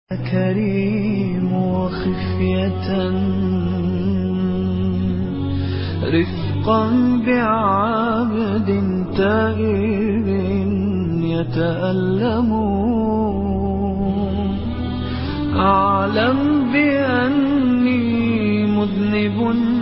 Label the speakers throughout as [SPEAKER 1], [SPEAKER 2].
[SPEAKER 1] كريم وخفية رفقا بعبد تائب يتألم أعلم بأني مذنب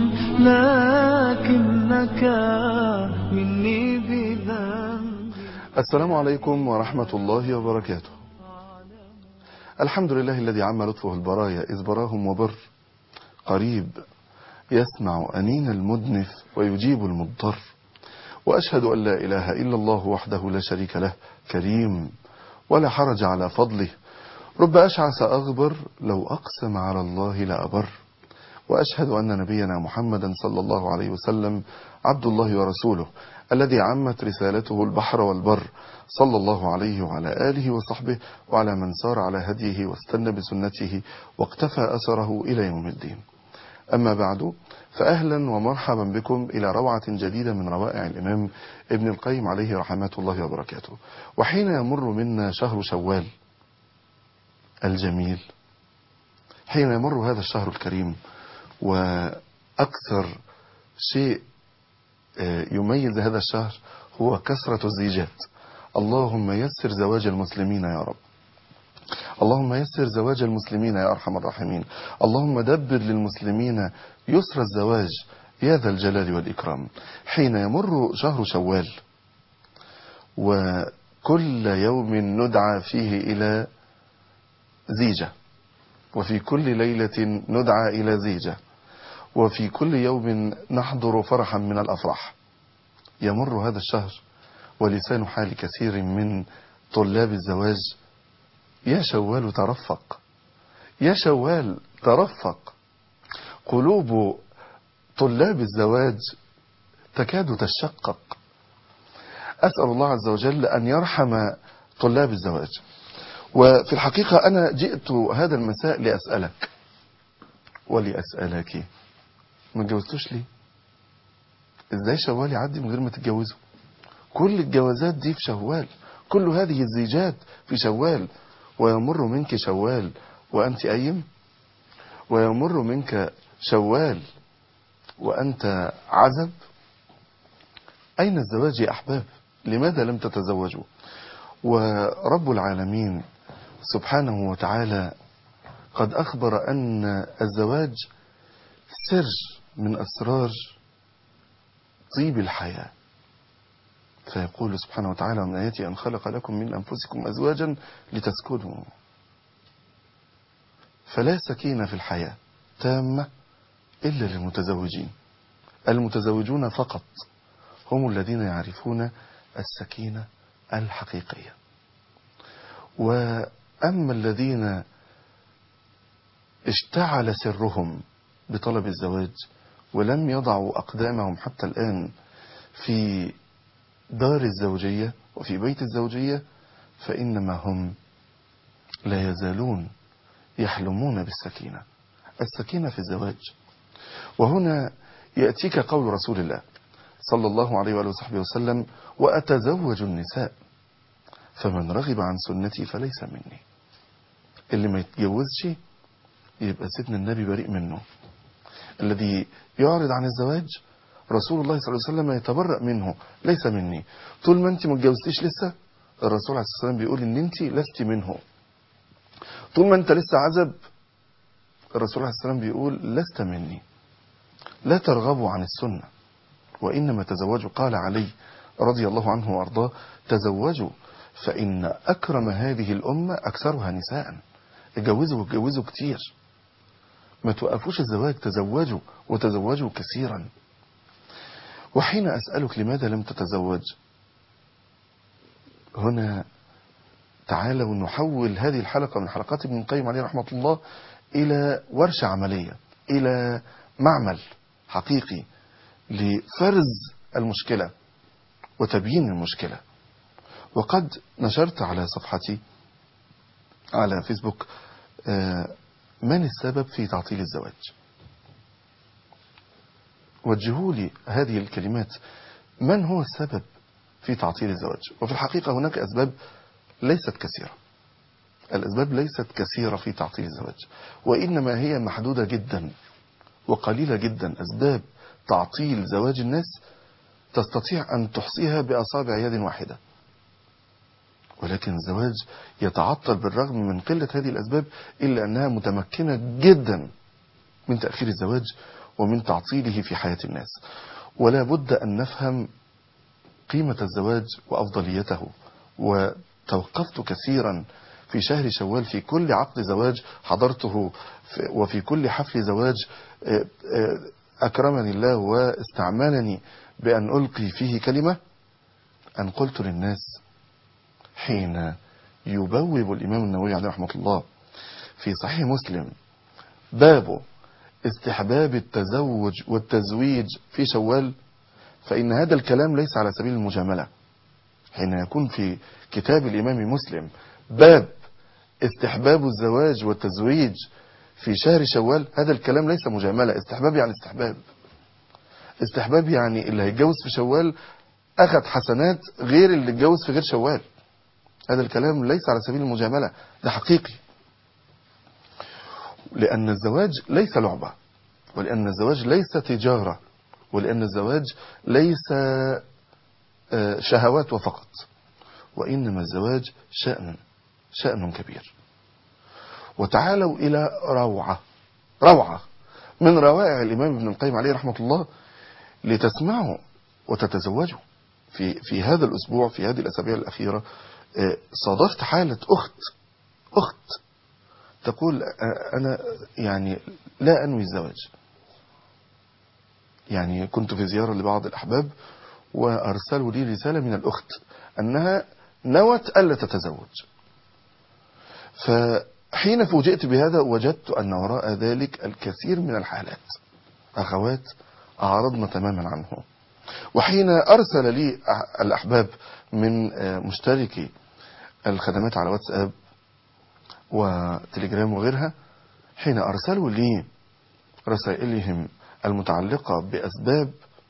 [SPEAKER 1] لكنك مني بذنب
[SPEAKER 2] السلام عليكم ورحمة الله وبركاته الحمد لله الذي عم لطفه البرايا إذ براهم وبر قريب يسمع أنين المدنف ويجيب المضطر وأشهد أن لا إله إلا الله وحده لا شريك له كريم ولا حرج على فضله رب أشعث أغبر لو أقسم على الله لأبر وأشهد أن نبينا محمدا صلى الله عليه وسلم عبد الله ورسوله الذي عمت رسالته البحر والبر صلى الله عليه وعلى آله وصحبه وعلى من سار على هديه واستنى بسنته واقتفى أثره إلى يوم الدين أما بعد فأهلا ومرحبا بكم إلى روعة جديدة من روائع الإمام ابن القيم عليه رحمة الله وبركاته وحين يمر منا شهر شوال الجميل حين يمر هذا الشهر الكريم وأكثر شيء يميز هذا الشهر هو كثرة الزيجات اللهم يسر زواج المسلمين يا رب اللهم يسر زواج المسلمين يا أرحم الراحمين اللهم دبر للمسلمين يسر الزواج يا ذا الجلال والإكرام حين يمر شهر شوال وكل يوم ندعى فيه إلى زيجة وفي كل ليلة ندعى إلى زيجة وفي كل يوم نحضر فرحا من الأفراح يمر هذا الشهر ولسان حال كثير من طلاب الزواج يا شوال ترفق يا شوال ترفق قلوب طلاب الزواج تكاد تشقق أسأل الله عز وجل أن يرحم طلاب الزواج وفي الحقيقة أنا جئت هذا المساء لأسألك ولأسألك ما اتجوزتوش ليه ازاي شوال يعدي من غير ما تتجوزوا كل الجوازات دي في شوال كل هذه الزيجات في شوال ويمر منك شوال وأنت أيم ويمر منك شوال وأنت عزب أين الزواج يا أحباب لماذا لم تتزوجوا ورب العالمين سبحانه وتعالى قد أخبر أن الزواج سر من أسرار طيب الحياة فيقول سبحانه وتعالى من آياته أن خلق لكم من أنفسكم أزواجا لتسكنوا فلا سكينة في الحياة تامة إلا للمتزوجين المتزوجون فقط هم الذين يعرفون السكينة الحقيقية وأما الذين اشتعل سرهم بطلب الزواج ولم يضعوا أقدامهم حتى الآن في دار الزوجية وفي بيت الزوجية فإنما هم لا يزالون يحلمون بالسكينة السكينة في الزواج وهنا يأتيك قول رسول الله صلى الله عليه وآله وصحبه وسلم وأتزوج النساء فمن رغب عن سنتي فليس مني اللي ما يتجوزش يبقى سيدنا النبي بريء منه الذي يعرض عن الزواج رسول الله صلى الله عليه وسلم يتبرأ منه ليس مني طول ما انت ما اتجوزتيش لسه الرسول عليه الصلاة والسلام بيقول ان انت لست منه طول ما انت لسه عزب الرسول عليه الصلاة والسلام بيقول لست مني لا ترغبوا عن السنة وإنما تزوجوا قال علي رضي الله عنه وأرضاه تزوجوا فإن أكرم هذه الأمة أكثرها نساء اتجوزوا واتجوزوا كتير ما توقفوش الزواج تزوجوا وتزوجوا كثيرا وحين أسألك لماذا لم تتزوج هنا تعالوا نحول هذه الحلقة من حلقات ابن القيم عليه رحمة الله إلى ورشة عملية إلى معمل حقيقي لفرز المشكلة وتبيين المشكلة وقد نشرت على صفحتي على فيسبوك من السبب في تعطيل الزواج وجهوا لي هذه الكلمات من هو السبب في تعطيل الزواج وفي الحقيقة هناك أسباب ليست كثيرة الأسباب ليست كثيرة في تعطيل الزواج وإنما هي محدودة جدا وقليلة جدا أسباب تعطيل زواج الناس تستطيع أن تحصيها بأصابع يد واحدة ولكن الزواج يتعطل بالرغم من قلة هذه الأسباب إلا أنها متمكنة جدا من تأخير الزواج ومن تعطيله في حياة الناس ولا بد أن نفهم قيمة الزواج وأفضليته وتوقفت كثيرا في شهر شوال في كل عقد زواج حضرته وفي كل حفل زواج أكرمني الله واستعملني بأن ألقي فيه كلمة أن قلت للناس حين يبوب الإمام النووي عليه رحمة الله في صحيح مسلم باب استحباب التزوج والتزويج في شوال فإن هذا الكلام ليس على سبيل المجاملة حين يكون في كتاب الإمام مسلم باب استحباب الزواج والتزويج في شهر شوال هذا الكلام ليس مجاملة استحباب يعني استحباب استحباب يعني اللي هيتجوز في شوال أخذ حسنات غير اللي اتجوز في غير شوال هذا الكلام ليس على سبيل المجاملة ده حقيقي لأن الزواج ليس لعبة ولأن الزواج ليس تجارة ولأن الزواج ليس شهوات وفقط وإنما الزواج شأن شأن كبير وتعالوا إلى روعة روعة من روائع الإمام ابن القيم عليه رحمة الله لتسمعوا وتتزوجوا في في هذا الأسبوع في هذه الأسابيع الأخيرة صادفت حالة أخت أخت تقول أنا يعني لا أنوي الزواج يعني كنت في زيارة لبعض الأحباب وأرسلوا لي رسالة من الأخت أنها نوت ألا تتزوج فحين فوجئت بهذا وجدت أن وراء ذلك الكثير من الحالات أخوات أعرضنا تماما عنه وحين أرسل لي الأحباب من مشتركي الخدمات على واتساب وتليجرام وغيرها حين أرسلوا لي رسائلهم المتعلقة بأسباب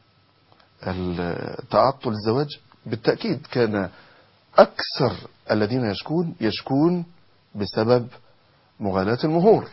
[SPEAKER 2] تعطل الزواج بالتأكيد كان أكثر الذين يشكون يشكون بسبب مغالاة المهور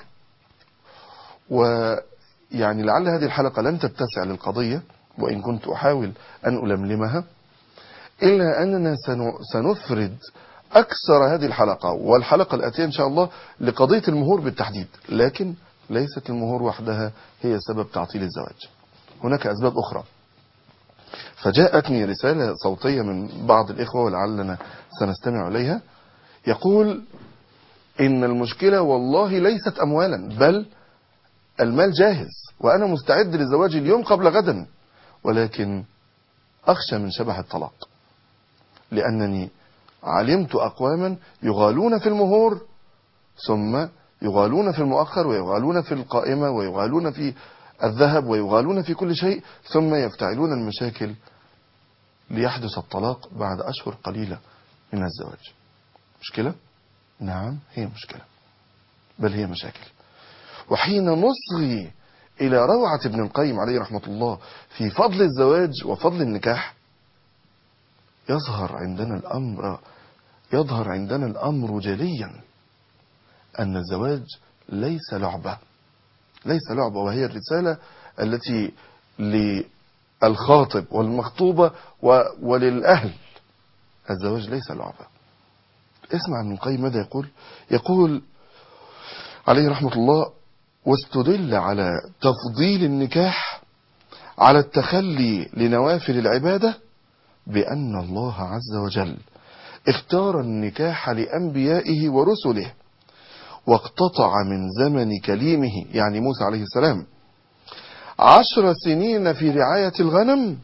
[SPEAKER 2] ويعني لعل هذه الحلقة لن تتسع للقضية وإن كنت أحاول أن ألملمها إلا أننا سنفرد أكثر هذه الحلقة والحلقة الآتية إن شاء الله لقضية المهور بالتحديد لكن ليست المهور وحدها هي سبب تعطيل الزواج هناك أسباب أخرى فجاءتني رسالة صوتية من بعض الإخوة ولعلنا سنستمع إليها يقول إن المشكلة والله ليست أموالا بل المال جاهز وأنا مستعد للزواج اليوم قبل غدا ولكن أخشى من شبح الطلاق لأنني علمت أقواما يغالون في المهور ثم يغالون في المؤخر ويغالون في القائمة ويغالون في الذهب ويغالون في كل شيء ثم يفتعلون المشاكل ليحدث الطلاق بعد أشهر قليلة من الزواج مشكلة؟ نعم هي مشكلة بل هي مشاكل وحين نصغي إلى روعة ابن القيم عليه رحمة الله في فضل الزواج وفضل النكاح يظهر عندنا الأمر يظهر عندنا الأمر جليا أن الزواج ليس لعبة ليس لعبة وهي الرسالة التي للخاطب والمخطوبة وللأهل الزواج ليس لعبة اسمع ابن القيم ماذا يقول يقول عليه رحمة الله واستدل على تفضيل النكاح على التخلي لنوافل العبادة بأن الله عز وجل اختار النكاح لأنبيائه ورسله واقتطع من زمن كليمه يعني موسى عليه السلام عشر سنين في رعاية الغنم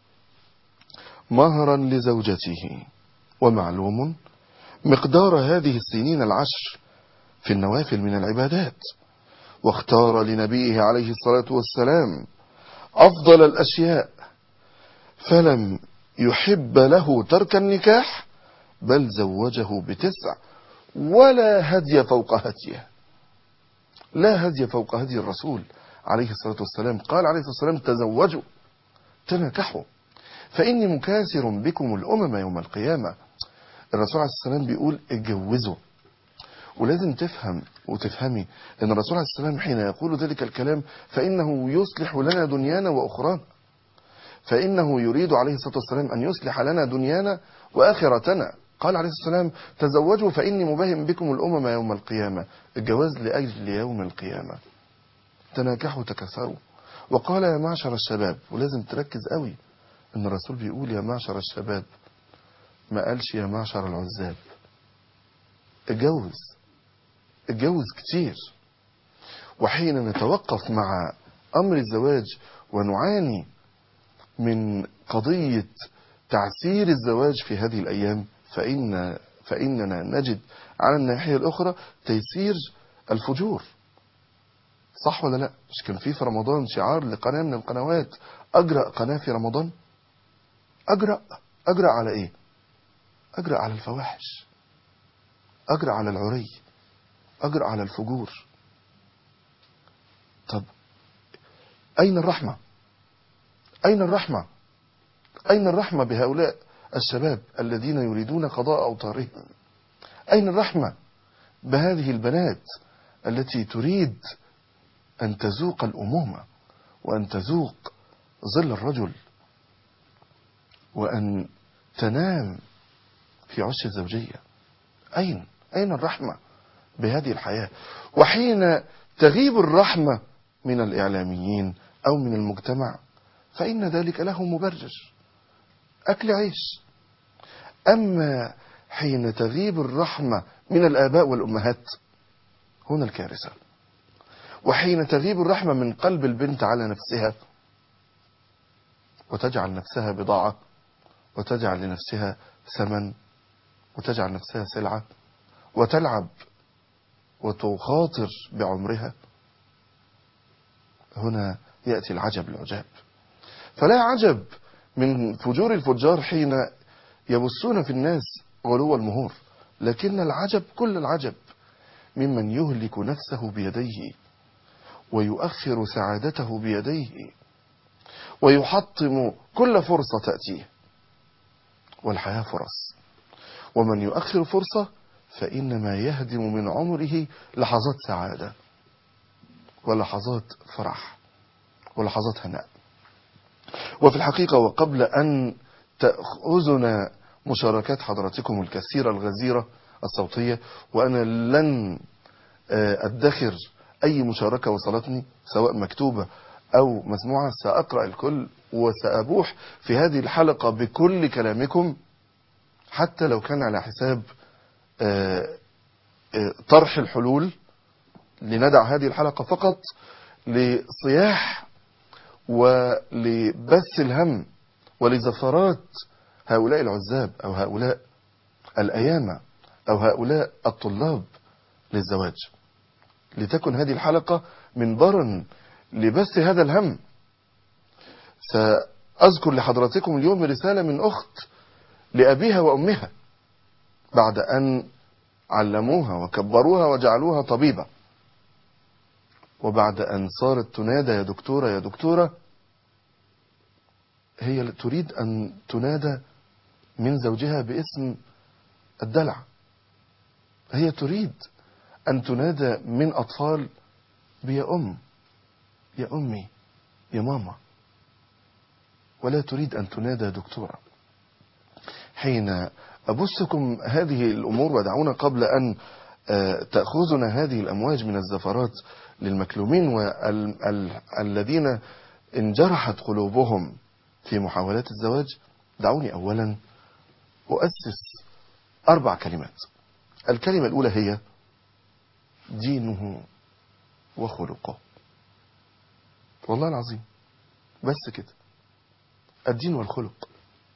[SPEAKER 2] مهرا لزوجته ومعلوم مقدار هذه السنين العشر في النوافل من العبادات واختار لنبيه عليه الصلاة والسلام أفضل الأشياء فلم يحب له ترك النكاح بل زوجه بتسع ولا هدي فوق هديه لا هدي فوق هدي الرسول عليه الصلاة والسلام قال عليه الصلاة والسلام تزوجوا تنكحوا فإني مكاثر بكم الأمم يوم القيامة الرسول عليه الصلاة والسلام بيقول اتجوزوا ولازم تفهم وتفهمي ان الرسول عليه السلام حين يقول ذلك الكلام فانه يصلح لنا دنيانا واخرانا فانه يريد عليه الصلاه والسلام ان يصلح لنا دنيانا واخرتنا قال عليه الصلاه والسلام تزوجوا فاني مباهم بكم الامم يوم القيامه الجواز لاجل يوم القيامه تناكحوا تكاثروا وقال يا معشر الشباب ولازم تركز قوي ان الرسول بيقول يا معشر الشباب ما قالش يا معشر العزاب اتجوز اتجوز كتير وحين نتوقف مع امر الزواج ونعاني من قضية تعسير الزواج في هذه الايام فإن فإننا نجد على الناحية الأخرى تيسير الفجور صح ولا لا مش كان في في رمضان شعار لقناة من القنوات أجرأ قناة في رمضان أجرأ أجرأ على إيه أجرأ على الفواحش أجرأ على العري أجرأ على الفجور طب أين الرحمة أين الرحمة أين الرحمة بهؤلاء الشباب الذين يريدون قضاء أوطارهم أين الرحمة بهذه البنات التي تريد أن تذوق الأمومة وأن تذوق ظل الرجل وأن تنام في عش الزوجية أين أين الرحمة بهذه الحياة وحين تغيب الرحمة من الإعلاميين أو من المجتمع فإن ذلك له مبرر أكل عيش أما حين تغيب الرحمة من الآباء والأمهات هنا الكارثة وحين تغيب الرحمة من قلب البنت على نفسها وتجعل نفسها بضاعة وتجعل لنفسها ثمن وتجعل نفسها سلعة وتلعب وتخاطر بعمرها هنا يأتي العجب العجاب فلا عجب من فجور الفجار حين يبثون في الناس غلو المهور لكن العجب كل العجب ممن يهلك نفسه بيديه ويؤخر سعادته بيديه ويحطم كل فرصة تأتيه والحياة فرص ومن يؤخر فرصة فإنما يهدم من عمره لحظات سعادة ولحظات فرح ولحظات هناء وفي الحقيقة وقبل أن تأخذنا مشاركات حضراتكم الكثيرة الغزيرة الصوتية وأنا لن أدخر أي مشاركة وصلتني سواء مكتوبة أو مسموعة سأقرأ الكل وسأبوح في هذه الحلقة بكل كلامكم حتى لو كان على حساب طرح الحلول لندع هذه الحلقة فقط لصياح ولبث الهم ولزفرات هؤلاء العزاب أو هؤلاء الأيامة أو هؤلاء الطلاب للزواج لتكن هذه الحلقة منبرا لبث هذا الهم سأذكر لحضراتكم اليوم رسالة من أخت لأبيها وأمها بعد أن علموها وكبروها وجعلوها طبيبة وبعد أن صارت تنادى يا دكتورة يا دكتورة هي تريد أن تنادى من زوجها باسم الدلع هي تريد أن تنادى من أطفال بيا أم يا أمي يا ماما ولا تريد أن تنادى دكتورة حين أبثكم هذه الأمور ودعونا قبل أن تأخذنا هذه الأمواج من الزفرات للمكلومين والذين انجرحت قلوبهم في محاولات الزواج دعوني أولا أؤسس أربع كلمات الكلمة الأولى هي دينه وخلقه والله العظيم بس كده الدين والخلق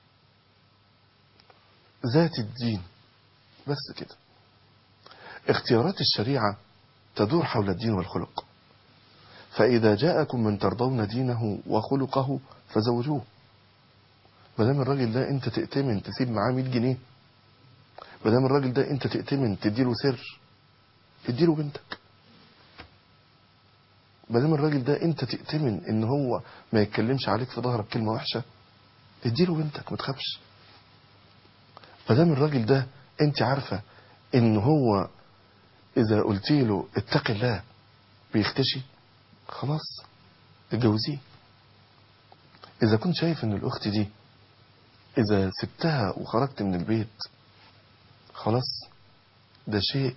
[SPEAKER 2] ذات الدين بس كده اختيارات الشريعة تدور حول الدين والخلق فإذا جاءكم من ترضون دينه وخلقه فزوجوه مدام الراجل ده انت تأتمن تسيب معاه 100 جنيه مدام الراجل ده انت تأتمن تديله سر اديله بنتك مدام الراجل ده انت تأتمن ان هو ما يتكلمش عليك في ظهرك كلمة وحشة اديله بنتك ما تخافش مدام الراجل ده انت عارفة ان هو إذا قلت له اتق الله بيختشي خلاص اتجوزيه إذا كنت شايف إن الأخت دي إذا سبتها وخرجت من البيت خلاص ده شيء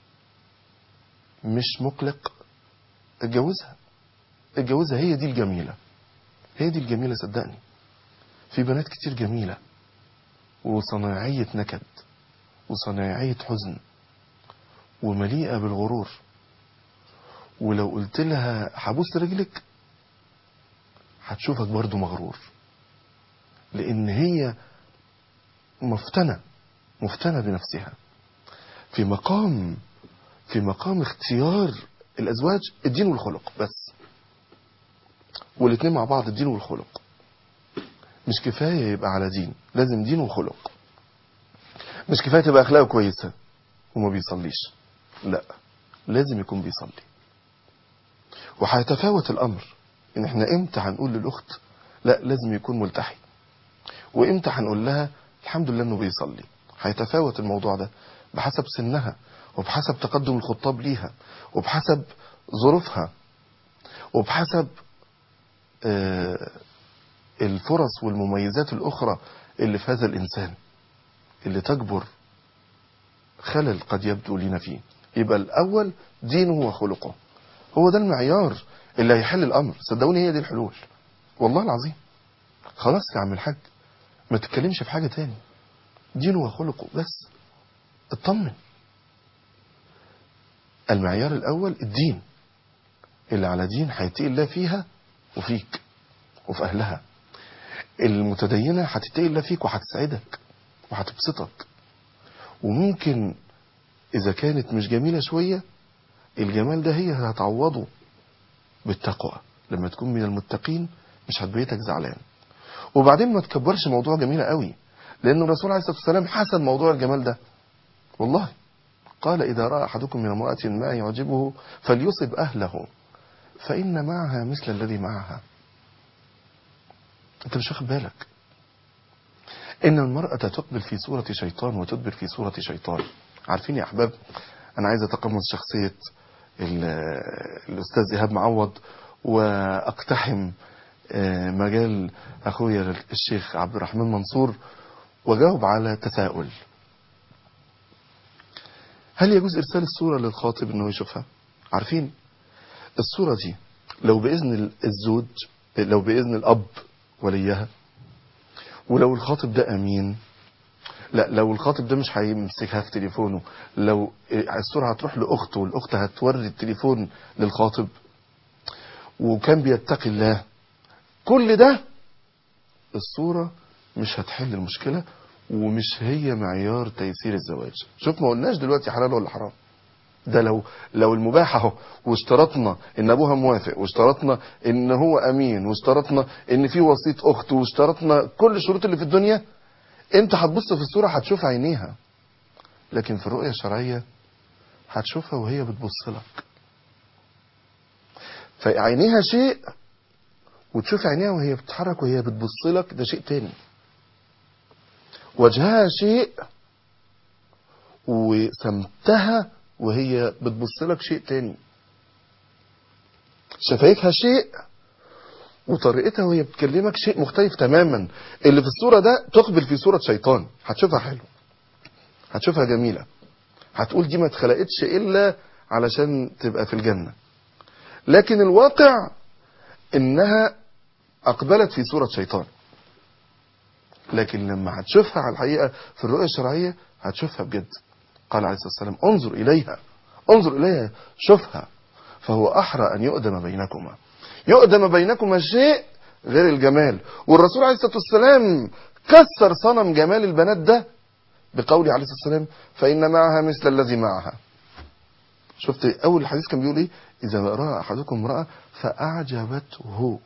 [SPEAKER 2] مش مقلق اتجوزها اتجوزها هي دي الجميلة هي دي الجميلة صدقني في بنات كتير جميلة وصناعية نكد وصناعية حزن ومليئة بالغرور ولو قلت لها هبوس رجلك هتشوفك برضو مغرور لان هي مفتنة مفتنة بنفسها في مقام في مقام اختيار الازواج الدين والخلق بس والاتنين مع بعض الدين والخلق مش كفاية يبقى على دين لازم دين وخلق مش كفاية تبقى اخلاقه كويسة وما بيصليش لا لازم يكون بيصلي وهيتفاوت الامر ان احنا امتى هنقول للاخت لا لازم يكون ملتحي وامتى هنقول لها الحمد لله انه بيصلي هيتفاوت الموضوع ده بحسب سنها وبحسب تقدم الخطاب ليها وبحسب ظروفها وبحسب آه الفرص والمميزات الأخرى اللي في هذا الإنسان اللي تجبر خلل قد يبدو لنا فيه يبقى الأول دينه وخلقه هو ده المعيار اللي هيحل الأمر صدقوني هي دي الحلول والله العظيم خلاص يا عم الحاج ما تتكلمش في حاجة تاني دينه وخلقه بس اطمن المعيار الأول الدين اللي على دين هيتقي الله فيها وفيك وفي أهلها المتدينة هتتقي الله فيك وهتسعدك وهتبسطك وممكن إذا كانت مش جميلة شوية الجمال ده هي هتعوضه بالتقوى لما تكون من المتقين مش هتبيتك زعلان وبعدين ما تكبرش موضوع جميلة قوي لأن الرسول عليه الصلاة والسلام حسن موضوع الجمال ده والله قال إذا رأى أحدكم من امرأة ما يعجبه فليصب أهله فإن معها مثل الذي معها أنت مش واخد بالك إن المرأة تقبل في صورة شيطان وتدبر في صورة شيطان عارفين يا أحباب أنا عايز أتقمص شخصية الأستاذ إيهاب معوض وأقتحم مجال أخويا الشيخ عبد الرحمن منصور وجاوب على تساؤل هل يجوز إرسال الصورة للخاطب أنه يشوفها عارفين الصورة دي لو بإذن الزوج لو بإذن الأب وليها ولو الخاطب ده أمين لا لو الخاطب ده مش هيمسكها في تليفونه لو الصورة هتروح لأخته والأخت هتوري التليفون للخاطب وكان بيتقي الله كل ده الصورة مش هتحل المشكلة ومش هي معيار تيسير الزواج شوف ما قلناش دلوقتي حلال ولا حرام ده لو لو المباح اهو واشترطنا ان ابوها موافق واشترطنا ان هو امين واشترطنا ان في وسيط اخت واشترطنا كل الشروط اللي في الدنيا انت هتبص في الصورة هتشوف عينيها لكن في الرؤية الشرعية هتشوفها وهي بتبص لك فعينيها شيء وتشوف عينيها وهي بتتحرك وهي بتبص لك ده شيء تاني وجهها شيء وسمتها وهي بتبص لك شيء تاني شفايفها شيء وطريقتها وهي بتكلمك شيء مختلف تماما اللي في الصورة ده تقبل في صورة شيطان هتشوفها حلو هتشوفها جميلة هتقول دي ما اتخلقتش إلا علشان تبقى في الجنة لكن الواقع إنها أقبلت في صورة شيطان لكن لما هتشوفها على الحقيقة في الرؤية الشرعية هتشوفها بجد قال عليه الصلاة والسلام انظر إليها انظر إليها شوفها فهو أحرى أن يؤدم بينكما يؤدم بينكما شيء غير الجمال والرسول عليه الصلاة والسلام كسر صنم جمال البنات ده بقوله عليه الصلاة والسلام فإن معها مثل الذي معها شفت أول الحديث كان بيقول إيه إذا رأى أحدكم امرأة فأعجبته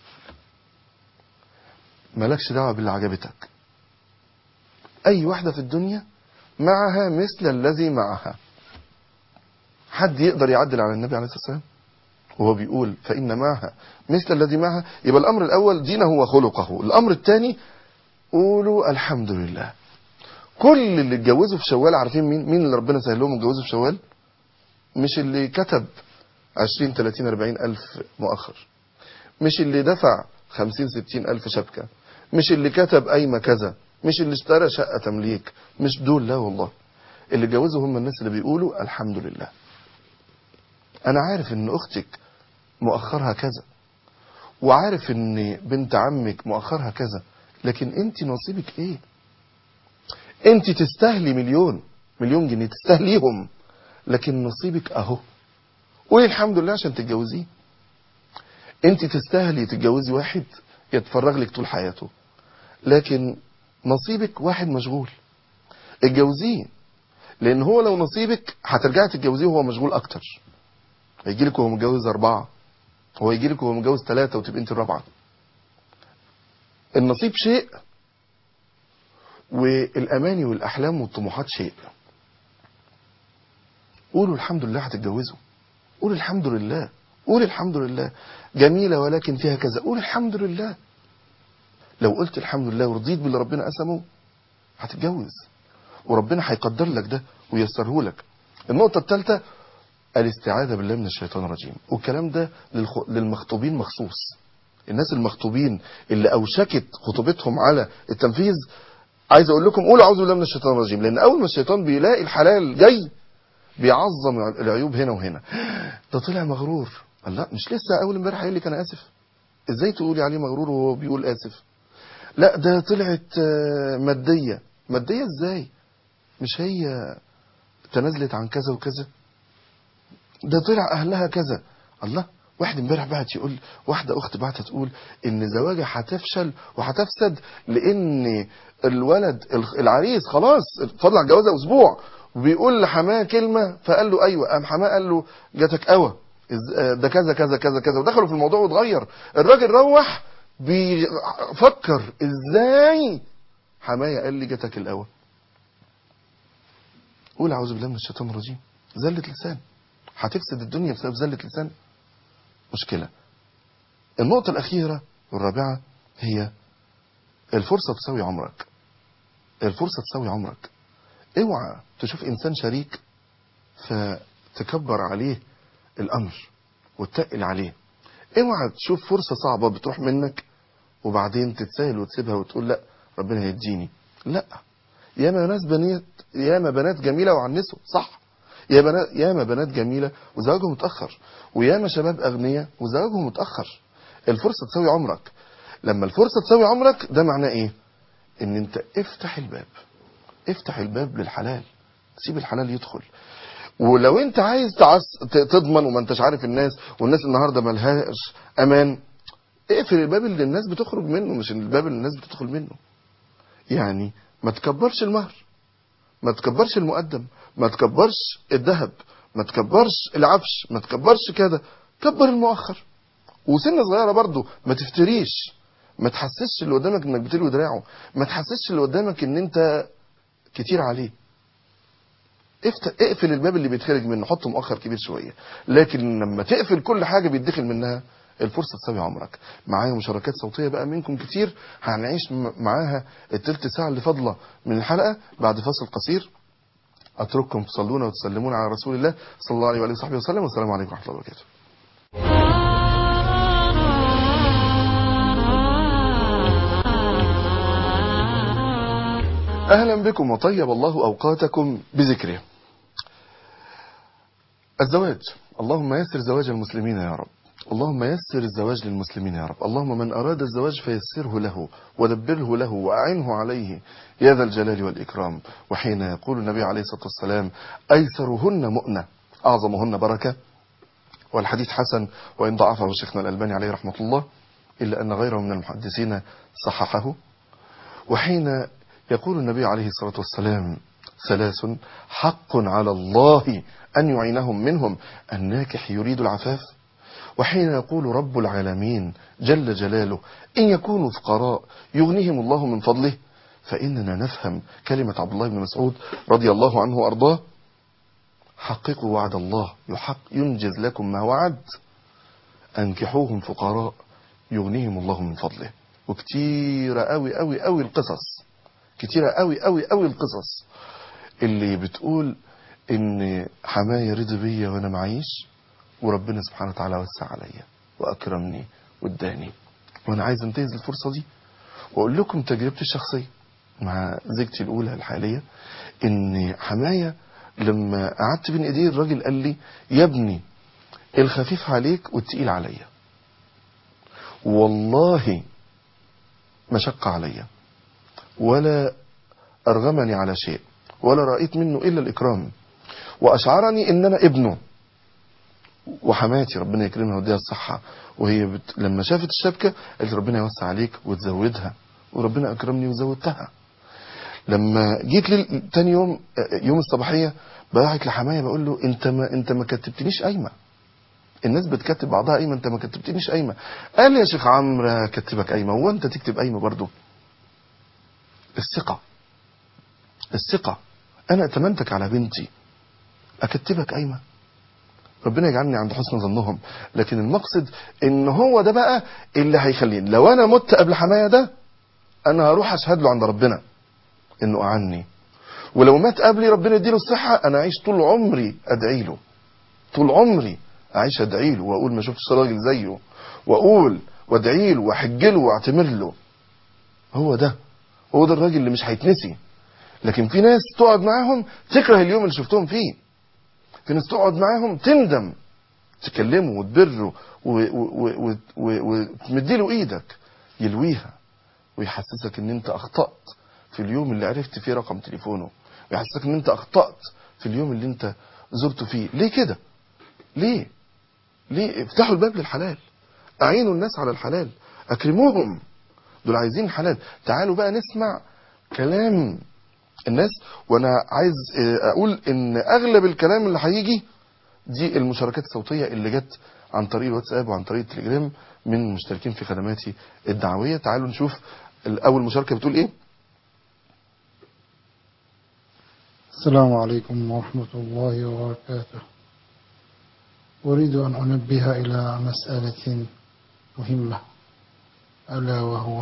[SPEAKER 2] مالكش دعوة باللي عجبتك أي واحدة في الدنيا معها مثل الذي معها حد يقدر يعدل على النبي عليه الصلاة والسلام وهو بيقول فإن معها مثل الذي معها يبقى الأمر الأول دينه وخلقه الأمر الثاني قولوا الحمد لله كل اللي اتجوزوا في شوال عارفين مين مين اللي ربنا سهل لهم اتجوزوا في شوال مش اللي كتب 20 30 40 ألف مؤخر مش اللي دفع 50 60 ألف شبكة مش اللي كتب قايمة كذا مش اللي اشترى شقة تمليك مش دول لا والله اللي جوزوا هم الناس اللي بيقولوا الحمد لله انا عارف ان اختك مؤخرها كذا وعارف ان بنت عمك مؤخرها كذا لكن انت نصيبك ايه انت تستاهلي مليون مليون جنيه تستاهليهم لكن نصيبك اهو قولي الحمد لله عشان تتجوزيه انت تستاهلي تتجوزي واحد يتفرغ لك طول حياته لكن نصيبك واحد مشغول اتجوزيه لان هو لو نصيبك هترجعي تتجوزيه وهو مشغول اكتر هيجي لك وهو متجوز اربعه هو يجي لك وهو متجوز ثلاثه وتبقى انت الرابعه النصيب شيء والاماني والاحلام والطموحات شيء قولوا الحمد لله هتتجوزوا قول الحمد لله قول الحمد لله جميلة ولكن فيها كذا قول الحمد لله لو قلت الحمد لله ورضيت باللي ربنا قسمه هتتجوز وربنا هيقدر لك ده ويسره لك النقطة الثالثة الاستعاذة بالله من الشيطان الرجيم والكلام ده للخ... للمخطوبين مخصوص الناس المخطوبين اللي أوشكت خطوبتهم على التنفيذ عايز أقول لكم قولوا أعوذ بالله من الشيطان الرجيم لأن أول ما الشيطان بيلاقي الحلال جاي بيعظم العيوب هنا وهنا ده طلع مغرور قال لا مش لسه اول امبارح قايل لك انا اسف ازاي تقولي عليه مغرور وهو بيقول اسف لا ده طلعت ماديه ماديه ازاي مش هي تنازلت عن كذا وكذا ده طلع اهلها كذا الله واحد امبارح بعت يقول واحده اخت بعتها تقول ان زواجها هتفشل وهتفسد لان الولد العريس خلاص فضل على الجوازه اسبوع وبيقول لحماه كلمة فقال له أيوة قام حماه قال له جاتك قوى ده كذا كذا كذا كذا ودخلوا في الموضوع واتغير الراجل روح بيفكر ازاي حماية قال لي جاتك القوى قول اعوذ بالله من الشيطان الرجيم زلة لسان هتفسد الدنيا بسبب زلة لسان مشكلة النقطة الأخيرة والرابعة هي الفرصة تساوي عمرك الفرصة تساوي عمرك اوعى تشوف انسان شريك فتكبر عليه الامر وتتقل عليه اوعى تشوف فرصة صعبة بتروح منك وبعدين تتساهل وتسيبها وتقول لا ربنا هيديني لا ياما ناس بنات ياما بنات جميلة وعنسوا صح يا بنات ياما بنات جميلة وزواجهم متأخر وياما شباب أغنياء وزواجهم متأخر الفرصة تساوي عمرك لما الفرصة تساوي عمرك ده معناه ايه ان انت افتح الباب افتح الباب للحلال سيب الحلال يدخل ولو انت عايز تعص... تضمن وما انتش عارف الناس والناس النهارده ملهاش امان اقفل الباب اللي الناس بتخرج منه مش الباب اللي الناس بتدخل منه يعني ما تكبرش المهر ما تكبرش المقدم ما تكبرش الذهب ما تكبرش العفش ما تكبرش كده كبر المؤخر وسن صغيره برضه ما تفتريش ما تحسسش اللي قدامك انك بتلوي دراعه ما تحسسش اللي قدامك ان انت كتير عليه افتح اقفل الباب اللي بيتخرج منه حطه مؤخر كبير شويه لكن لما تقفل كل حاجه بيتدخل منها الفرصه تساوي عمرك معايا مشاركات صوتيه بقى منكم كتير هنعيش معاها التلت ساعه اللي فاضله من الحلقه بعد فاصل قصير اترككم تصلون وتسلمون على رسول الله صلى الله عليه واله وصحبه وسلم والسلام عليكم ورحمه الله وبركاته أهلا بكم وطيب الله أوقاتكم بذكره الزواج اللهم يسر زواج المسلمين يا رب اللهم يسر الزواج للمسلمين يا رب اللهم من أراد الزواج فيسره له ودبره له وأعنه عليه يا ذا الجلال والإكرام وحين يقول النبي عليه الصلاة والسلام أيسرهن مؤنة أعظمهن بركة والحديث حسن وإن ضعفه شيخنا الألباني عليه رحمة الله إلا أن غيره من المحدثين صححه وحين يقول النبي عليه الصلاة والسلام ثلاث حق على الله أن يعينهم منهم الناكح يريد العفاف وحين يقول رب العالمين جل جلاله إن يكونوا فقراء يغنيهم الله من فضله فإننا نفهم كلمة عبد الله بن مسعود رضي الله عنه وأرضاه حققوا وعد الله يحق ينجز لكم ما وعد أنكحوهم فقراء يغنيهم الله من فضله وكتير قوي قوي قوي القصص كتيرة قوي قوي قوي القصص اللي بتقول ان حماية رضي بيا وانا معيش وربنا سبحانه وتعالى وسع عليا واكرمني واداني وانا عايز انتهز الفرصة دي واقول لكم تجربتي الشخصية مع زوجتي الاولى الحالية ان حماية لما قعدت بين ايديه الراجل قال لي يا ابني الخفيف عليك والتقيل عليا والله ما شق عليا ولا أرغمني على شيء ولا رأيت منه إلا الإكرام وأشعرني إن أنا ابنه وحماتي ربنا يكرمها ويديها الصحة وهي بت... لما شافت الشبكة قالت ربنا يوسع عليك وتزودها وربنا أكرمني وزودتها لما جيت لل... تاني يوم يوم الصباحية بعت لحماية بقول له انت ما انت ما كتبتنيش قايمة الناس بتكتب بعضها قايمة انت ما كتبتنيش قايمة قال لي يا شيخ عمرو كتبك قايمة هو انت تكتب قايمة برضه الثقة الثقة انا اتمنتك على بنتي اكتبك قايمة ربنا يجعلني عند حسن ظنهم لكن المقصد ان هو ده بقى اللي هيخليني لو انا مت قبل حماية ده انا هروح اشهد له عند ربنا انه اعني ولو مات قبلي ربنا يديله الصحة انا اعيش طول عمري ادعي له طول عمري اعيش ادعي له واقول ما شفتش راجل زيه واقول وادعي له واحج له واعتمر له هو ده هو ده الراجل اللي مش هيتنسي لكن في ناس تقعد معاهم تكره اليوم اللي شفتهم فيه في ناس تقعد معاهم تندم تكلمه وتبره وتمديله ايدك يلويها ويحسسك ان انت اخطأت في اليوم اللي عرفت فيه رقم تليفونه ويحسسك ان انت اخطأت في اليوم اللي انت زرته فيه ليه كده ليه ليه افتحوا الباب للحلال اعينوا الناس على الحلال اكرموهم دول عايزين حلال تعالوا بقى نسمع كلام الناس وانا عايز اقول ان اغلب الكلام اللي هيجي دي المشاركات الصوتية اللي جت عن طريق الواتساب وعن طريق التليجرام من المشتركين في خدماتي الدعوية تعالوا نشوف اول مشاركة بتقول ايه
[SPEAKER 3] السلام عليكم ورحمة الله وبركاته أريد أن أنبه إلى مسألة مهمة ألا وهو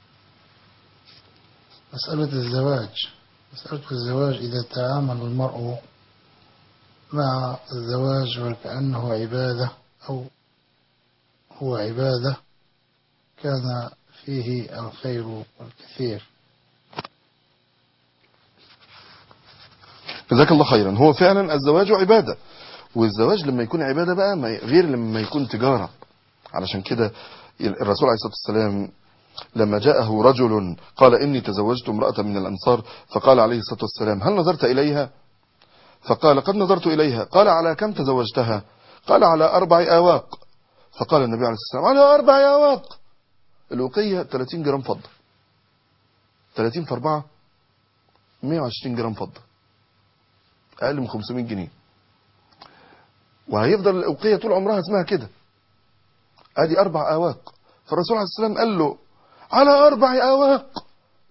[SPEAKER 3] مسألة الزواج مسألة الزواج إذا تعامل المرء مع الزواج وكأنه عبادة أو هو عبادة كان فيه الخير الكثير
[SPEAKER 2] جزاك الله خيرا هو فعلا الزواج عبادة والزواج لما يكون عبادة بقى ما غير لما يكون تجارة علشان كده الرسول عليه الصلاة والسلام لما جاءه رجل قال إني تزوجت امرأة من الأنصار فقال عليه الصلاة والسلام هل نظرت إليها فقال قد نظرت إليها قال على كم تزوجتها قال على أربع آواق فقال النبي عليه الصلاة والسلام على أربع آواق الوقية 30 جرام فضة 30 في 4 120 جرام فضة أقل من 500 جنيه وهيفضل الأوقية طول عمرها اسمها كده ادي أربع آواق فالرسول عليه السلام قال له على أربع آواق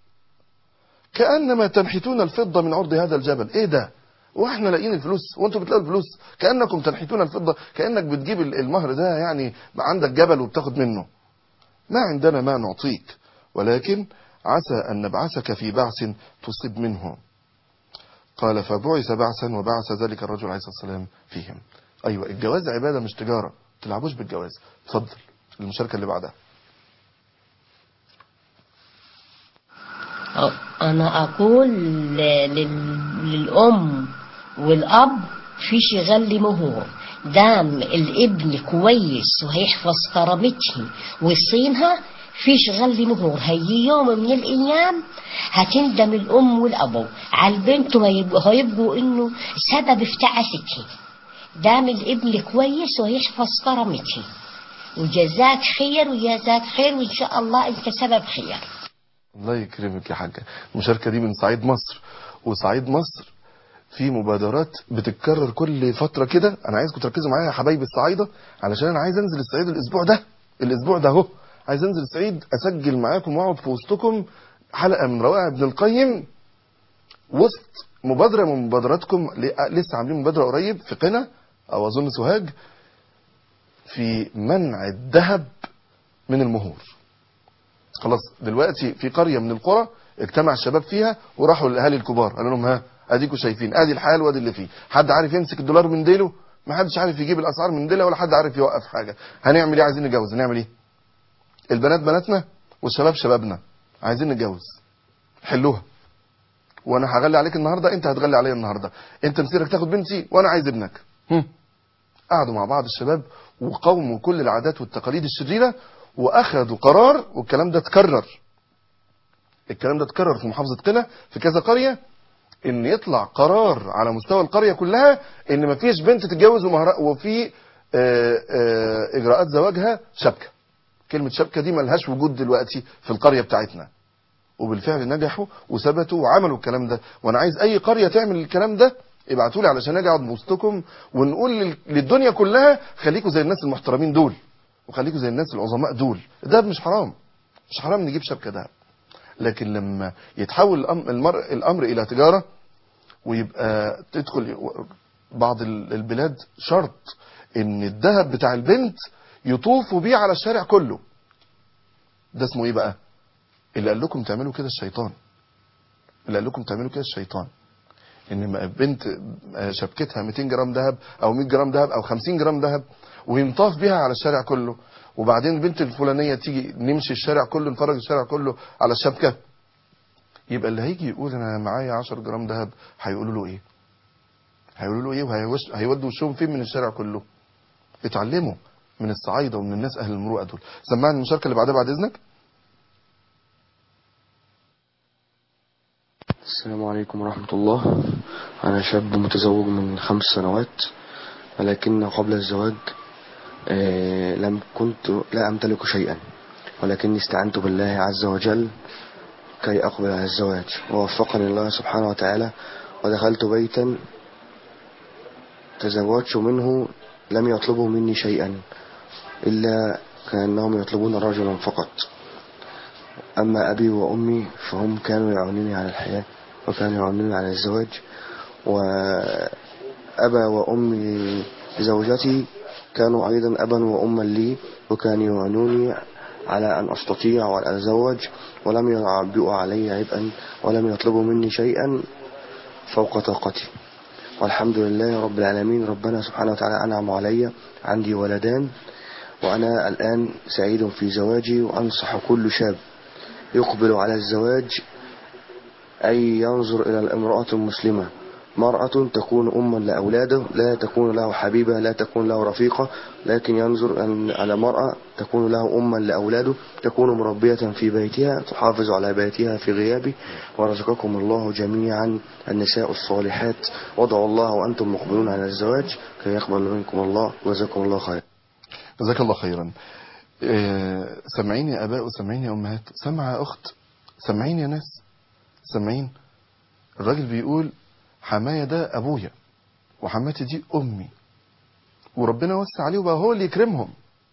[SPEAKER 2] كأنما تنحتون الفضة من عرض هذا الجبل ايه ده واحنا لاقيين الفلوس وانتوا بتلاقوا الفلوس كأنكم تنحتون الفضة كأنك بتجيب المهر ده يعني عندك جبل وبتاخد منه ما عندنا ما نعطيك ولكن عسى أن نبعثك في بعث تصيب منه قال فبعث بعثا وبعث ذلك الرجل عليه الصلاة والسلام فيهم أيوة الجواز عبادة مش تجارة تلعبوش بالجواز اتفضل المشاركة اللي بعدها
[SPEAKER 4] أنا أقول لل... للأم والأب في شغل مهور دام الابن كويس وهيحفظ كرامته ويصينها في شغل مهور هيجي يوم من الأيام هتندم الأم والأبو على البنت وهيبقوا هيبقوا إنه سبب في تعاستها دام الابن كويس ويحفظ كرامته وجزاك خير وجزاك خير وإن شاء الله أنت سبب خير
[SPEAKER 2] الله يكرمك يا حاجة المشاركة دي من صعيد مصر وصعيد مصر في مبادرات بتتكرر كل فترة كده انا عايزكم تركزوا معايا يا حبايبي الصعايدة علشان انا عايز انزل الصعيد الاسبوع ده الاسبوع ده اهو عايز انزل الصعيد اسجل معاكم واقعد في وسطكم حلقة من روائع ابن القيم وسط مبادرة من مبادراتكم لسه عاملين مبادرة قريب في قنا او اظن سوهاج في منع الذهب من المهور خلاص دلوقتي في قرية من القرى اجتمع الشباب فيها وراحوا للاهالي الكبار قالوا لهم ها اديكوا شايفين ادي الحال وادي اللي فيه حد عارف يمسك الدولار من ديله ما حدش عارف يجيب الاسعار من ديلها ولا حد عارف يوقف حاجه هنعمل ايه عايزين نتجوز هنعمل ايه البنات بناتنا والشباب شبابنا عايزين نتجوز حلوها وانا هغلي عليك النهارده انت هتغلي عليا النهارده انت مسيرك تاخد بنتي وانا عايز ابنك هم. قعدوا مع بعض الشباب وقوموا كل العادات والتقاليد الشريره واخذوا قرار والكلام ده اتكرر الكلام ده اتكرر في محافظه قنا في كذا قريه ان يطلع قرار على مستوى القريه كلها ان مفيش بنت تتجوز ومهر- وفي آه، آه، اجراءات زواجها شبكه كلمه شبكه دي ملهاش وجود دلوقتي في القريه بتاعتنا وبالفعل نجحوا وثبتوا وعملوا الكلام ده وانا عايز اي قريه تعمل الكلام ده ابعتوا لي علشان اجي اقعد وسطكم ونقول لل- للدنيا كلها خليكم زي الناس المحترمين دول وخليكم زي الناس العظماء دول الدهب مش حرام مش حرام نجيب شبكه دهب لكن لما يتحول الأم- المر... الامر الى تجاره ويبقى تدخل بعض ال- البلاد شرط ان الذهب بتاع البنت يطوفوا بيه على الشارع كله ده اسمه ايه بقى اللي قال لكم تعملوا كده الشيطان اللي قال لكم تعملوا كده الشيطان ان ما بنت آه، شبكتها 200 جرام ذهب او 100 جرام ذهب او 50 جرام ذهب وينطاف بيها على الشارع كله وبعدين البنت الفلانيه تيجي نمشي الشارع كله نفرج الشارع كله على الشبكه يبقى اللي هيجي يقول انا معايا 10 جرام ذهب هيقولوا له ايه هيقولوا له ايه وهيوش- هيودوا وشهم فين من الشارع كله اتعلموا من الصعايده ومن الناس اهل المروءه دول سمعني المشاركه اللي بعدها بعد اذنك
[SPEAKER 5] السلام عليكم ورحمة الله أنا شاب متزوج من خمس سنوات ولكن قبل الزواج آه، لم كنت لا أمتلك شيئا ولكني استعنت بالله عز وجل كي أقبل على الزواج ووفقني الله سبحانه وتعالى ودخلت بيتا تزوجت منه لم يطلبوا مني شيئا إلا كأنهم يطلبون رجلا فقط أما أبي وأمي فهم كانوا يعونوني على الحياة وكانوا يعونوني على الزواج وأبا وأمي زوجتي كانوا أيضا أبا وأما لي وكانوا يعونوني على أن أستطيع وأن أتزوج ولم يعبئوا علي عبئا ولم يطلبوا مني شيئا فوق طاقتي والحمد لله رب العالمين ربنا سبحانه وتعالى أنعم علي عندي ولدان وأنا الآن سعيد في زواجي وأنصح كل شاب يقبل على الزواج أي ينظر إلى الامرأة المسلمة مرأة تكون أما لأولاده لا تكون له حبيبة لا تكون له رفيقة لكن ينظر أن- على مرأة تكون له أما لأولاده تكون مربية في بيتها تحافظ على بيتها في غيابه ورزقكم الله جميعا النساء الصالحات وادعوا الله وأنتم مقبلون على الزواج كي يقبل منكم الله وجزاكم الله خير
[SPEAKER 2] جزاك الله خيرا آه، سامعين يا اباء وسامعين يا امهات سمع يا اخت سامعين يا ناس سامعين الراجل بيقول حماية ده ابويا وحماتي دي امي وربنا وسع عليه وبقى هو اللي يكرمهم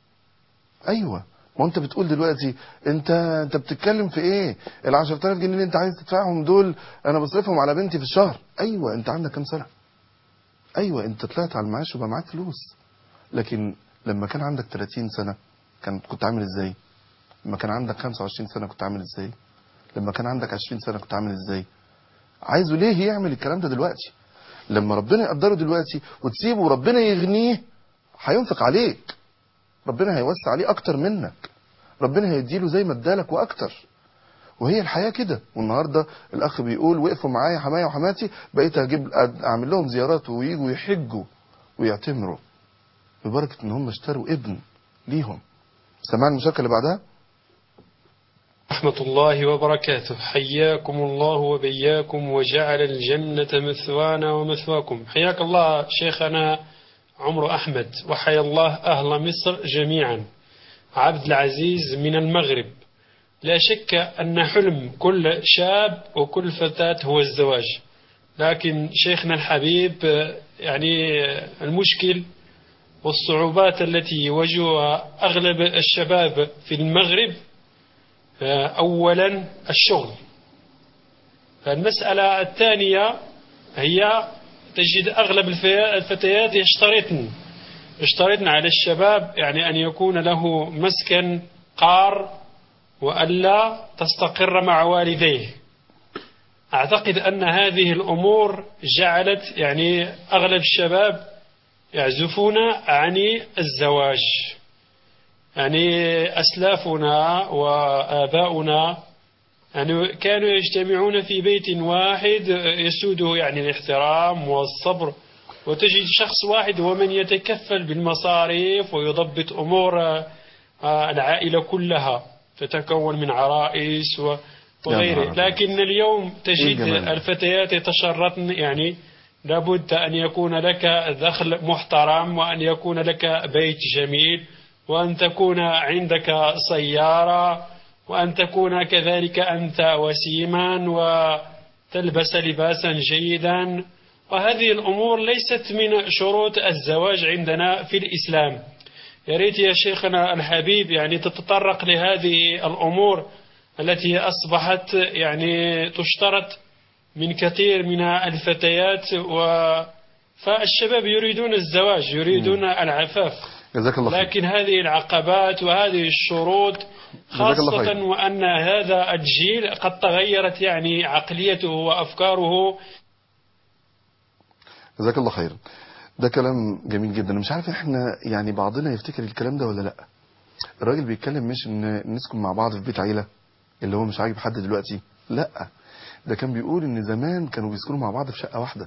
[SPEAKER 2] ايوه ما انت بتقول دلوقتي انت انت بتتكلم في ايه ال 10000 جنيه اللي انت عايز تدفعهم دول انا بصرفهم على بنتي في الشهر ايوه انت عندك كام سنه ايوه انت طلعت على المعاش وبقى معاك فلوس لكن لما كان عندك 30 سنة كان كنت عامل ازاي لما كان عندك 25 سنة كنت عامل ازاي لما كان عندك 20 سنة كنت عامل ازاي عايزه ليه يعمل الكلام ده دلوقتي لما ربنا يقدره دلوقتي وتسيبه وربنا يغنيه هينفق عليك ربنا هيوسع عليه اكتر منك ربنا هيديله زي ما ادالك واكتر وهي الحياة كده والنهاردة الأخ بيقول وقفوا معايا حماية وحماتي بقيت أجيب أعمل لهم زيارات ويجوا يحجوا ويعتمروا ببركة إن هم اشتروا ابن ليهم سمعنا المشاركة اللي بعدها
[SPEAKER 6] ورحمة الله وبركاته حياكم الله وبياكم وجعل الجنة مثوانا ومثواكم حياك الله شيخنا عمرو أحمد وحيا الله أهل مصر جميعا عبد العزيز من المغرب لا شك أن حلم كل شاب وكل فتاة هو الزواج لكن شيخنا الحبيب آه، يعني آه، المشكل والصعوبات التي يواجهها أغلب الشباب في المغرب آه، أولا الشغل المسألة الثانية هي تجد أغلب الفي- الفتيات يشترطن يشترطن على الشباب يعني أن يكون له مسكن قار وألا تستقر مع والديه أعتقد أن هذه الأمور جعلت يعني أغلب الشباب يعزفون عن الزواج يعني أسلافنا وآباؤنا يعني كانوا يجتمعون في بيت واحد يسوده يعني الاحترام والصبر وتجد شخص واحد هو من يتكفل بالمصاريف ويضبط أمور آه، العائلة كلها تتكون من عرائس و- وغيره
[SPEAKER 2] نهار أبيض.
[SPEAKER 6] لكن اليوم تجد
[SPEAKER 2] الجمال ده؟
[SPEAKER 6] الفتيات يتشرطن يعني لابد أن يكون لك دخل محترم وأن يكون لك بيت جميل وأن تكون عندك سيارة وأن تكون كذلك أنت وسيما وتلبس لباسا جيدا وهذه الأمور ليست من شروط الزواج عندنا في الإسلام يا ريت يا شيخنا الحبيب يعني تتطرق لهذه الأمور التي أصبحت يعني تشترط من كثير من الفتيات و فالشباب يريدون الزواج يريدون العفاف
[SPEAKER 2] جزاك الله خير
[SPEAKER 6] لكن هذه العقبات وهذه الشروط
[SPEAKER 2] جزاك الله
[SPEAKER 6] خاصة
[SPEAKER 2] خير.
[SPEAKER 6] وأن هذا الجيل قد تغيرت يعني عقليته وأفكاره
[SPEAKER 2] جزاك الله خير ده كلام جميل جدا مش عارف احنا يعني بعضنا يفتكر الكلام ده ولا لا الراجل بيتكلم مش ان نسكن مع بعض في بيت عيلة اللي هو مش عاجب حد دلوقتي لا ده كان بيقول ان زمان كانوا بيسكنوا مع بعض في شقة واحدة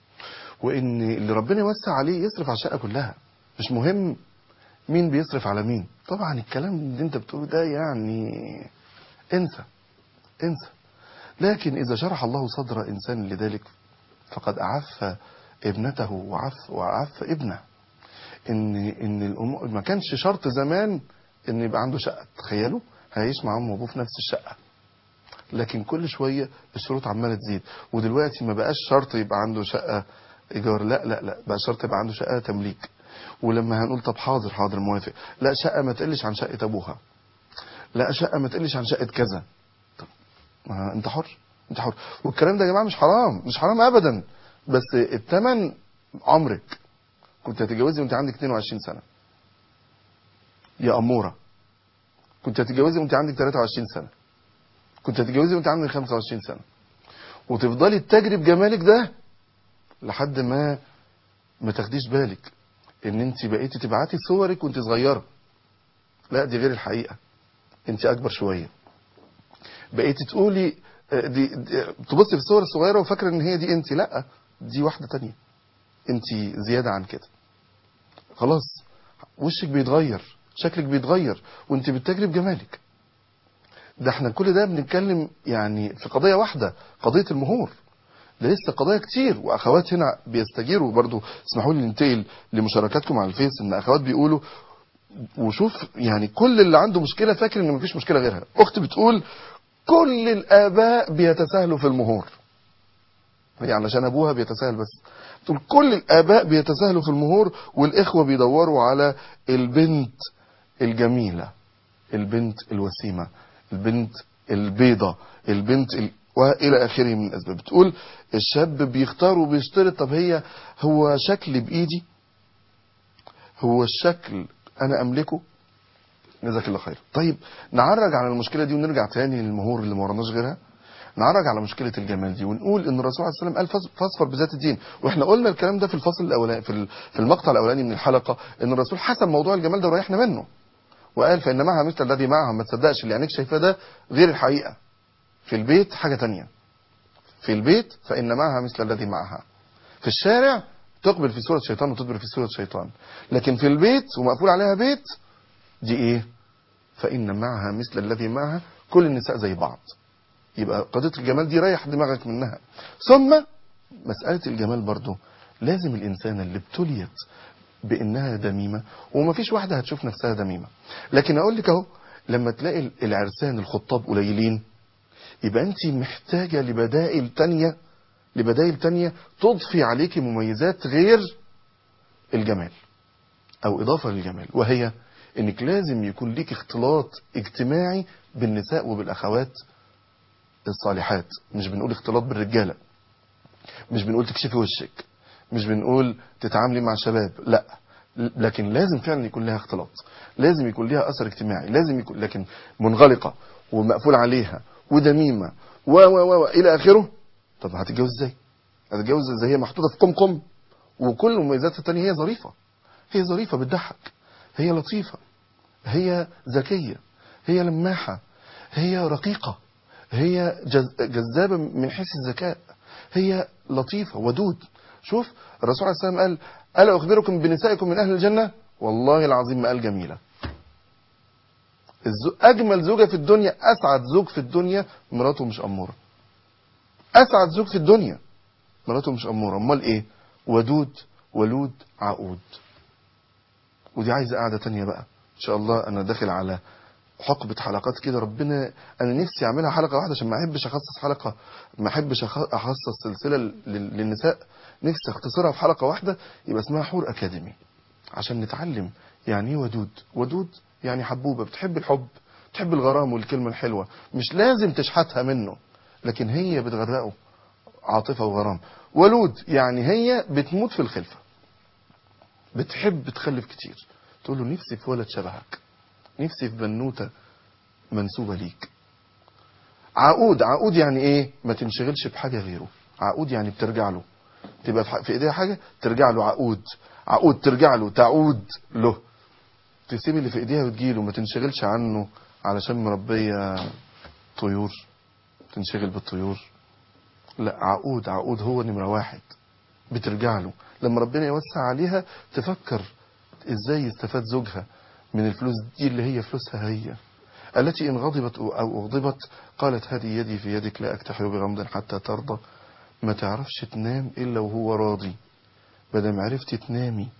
[SPEAKER 2] وان اللي ربنا يوسع عليه يصرف على الشقة كلها مش مهم مين بيصرف على مين طبعا الكلام اللي انت بتقوله ده يعني انسى انسى لكن اذا شرح الله صدر انسان لذلك فقد أعف ابنته وعف وعف ابنه ان ان الامور ما كانش شرط زمان ان يبقى عنده شقه تخيلوا هيعيش مع امه وابوه في نفس الشقه لكن كل شويه الشروط عماله تزيد ودلوقتي ما بقاش شرط يبقى عنده شقه ايجار لا لا لا بقى شرط يبقى عنده شقه تمليك ولما هنقول طب حاضر حاضر موافق لا شقه ما تقلش عن شقه ابوها لا شقه ما تقلش عن شقه كذا طب ما انت حر انت حر والكلام ده يا جماعه مش حرام مش حرام ابدا بس الثمن عمرك كنت هتتجوزي وانت عندك 22 سنه يا اموره كنت هتتجوزي وانت عندك 23 سنه كنت هتتجوزي وانت عندك 25 سنه وتفضلي تجري بجمالك ده لحد ما ما تاخديش بالك ان انت بقيتي تبعتي صورك وانت صغيره لا دي غير الحقيقه انت اكبر شويه بقيتي تقولي آه، دي, دي تبصي في الصور الصغيره وفاكره ان هي دي انت لا دي واحده تانية انت زياده عن كده خلاص وشك بيتغير شكلك بيتغير وانت بتجري بجمالك ده احنا كل ده بنتكلم يعني في قضيه واحده قضيه المهور ده لسه قضايا كتير واخوات هنا بيستجيروا برضو اسمحوا لي ننتقل لمشاركاتكم على الفيس ان اخوات بيقولوا وشوف يعني كل اللي عنده مشكله فاكر ان مفيش مشكله غيرها اخت بتقول كل الاباء بيتساهلوا في المهور هي علشان ابوها بيتساهل بس تقول كل الاباء بيتساهلوا في المهور والاخوه بيدوروا على البنت الجميله البنت الوسيمه البنت البيضه البنت ال... والى اخره من الاسباب بتقول الشاب بيختار وبيشترط طب هي هو شكل بايدي هو الشكل انا املكه جزاك الله خير طيب نعرج على المشكله دي ونرجع تاني للمهور اللي ما وراناش غيرها نعرج على مشكله الجمال دي ونقول ان الرسول عليه السلام قال فاص- فاصفر بذات الدين واحنا قلنا الكلام ده في الفصل الاولاني في ال- في المقطع الاولاني من الحلقه ان الرسول حسب موضوع الجمال ده وريحنا منه وقال فان معها مثل الذي معها ما تصدقش اللي عينيك شايفاه ده غير الحقيقه في البيت حاجه تانية في البيت فان معها مثل الذي معها في الشارع تقبل في صوره شيطان وتدبر في صوره شيطان لكن في البيت ومقفول عليها بيت دي ايه فإن معها مثل الذي معها كل النساء زي بعض يبقى قضية الجمال دي ريح دماغك منها ثم مسألة الجمال برضو لازم الإنسان اللي ابتليت بإنها دميمة ومفيش واحدة هتشوف نفسها دميمة لكن أقول لك أهو لما تلاقي العرسان الخطاب قليلين يبقى أنت محتاجة لبدائل تانية لبدائل تانية تضفي عليك مميزات غير الجمال أو إضافة للجمال وهي انك لازم يكون ليك اختلاط اجتماعي بالنساء وبالاخوات الصالحات مش بنقول اختلاط بالرجاله مش بنقول تكشفي وشك مش بنقول تتعاملي مع الشباب لا لكن لازم فعلا يكون لها اختلاط لازم يكون لها اثر اجتماعي لازم يكون لكن منغلقه ومقفول عليها ودميمه و و و الى اخره طب هتتجوز ازاي هتتجوز ازاي هي محطوطه في قمقم وكل مميزاتها التانية هي ظريفه هي ظريفه بتضحك هي لطيفه هي ذكيه هي لماحه هي رقيقه هي جز- جذابه من حيث الذكاء هي لطيفه ودود شوف الرسول عليه السلام قال الا اخبركم بنسائكم من اهل الجنه والله العظيم ما قال جميله الزو... اجمل زوجه في الدنيا اسعد زوج في الدنيا مراته مش اموره اسعد زوج في الدنيا مراته مش اموره امال ايه ودود ولود عقود ودي عايزه قاعده تانية بقى ان شاء الله انا داخل على حقبة حلقات كده ربنا انا نفسي اعملها حلقة واحدة عشان ما احبش اخصص حلقة ما احبش أخ- اخصص سلسلة لل- للنساء نفسي اختصرها في حلقة واحدة يبقى اسمها حور اكاديمي عشان نتعلم يعني ايه ودود ودود يعني حبوبة بتحب الحب بتحب الغرام والكلمة الحلوة مش لازم تشحتها منه لكن هي بتغرقه عاطفة وغرام ولود يعني هي بتموت في الخلفة بتحب تخلف كتير تقول له نفسي في ولد شبهك نفسي في بنوتة منسوبة ليك عقود عقود يعني ايه ما تنشغلش بحاجة غيره عقود يعني بترجع له تبقى في ح- في ايديها حاجة ترجع له عقود عقود ترجع له تعود له تسيب اللي في ايديها وتجيله ما تنشغلش عنه علشان مربية طيور تنشغل بالطيور لا عقود عقود هو نمرة واحد بترجع له لما ربنا يوسع عليها تفكر ازاي يستفاد زوجها من الفلوس دي اللي هي فلوسها هي التي إن غضبت أو أغضبت قالت هذه يدي في يدك لا أكتحل بغمض حتى ترضى ما تعرفش تنام إلا وهو راضي بدل ما عرفتي تنامي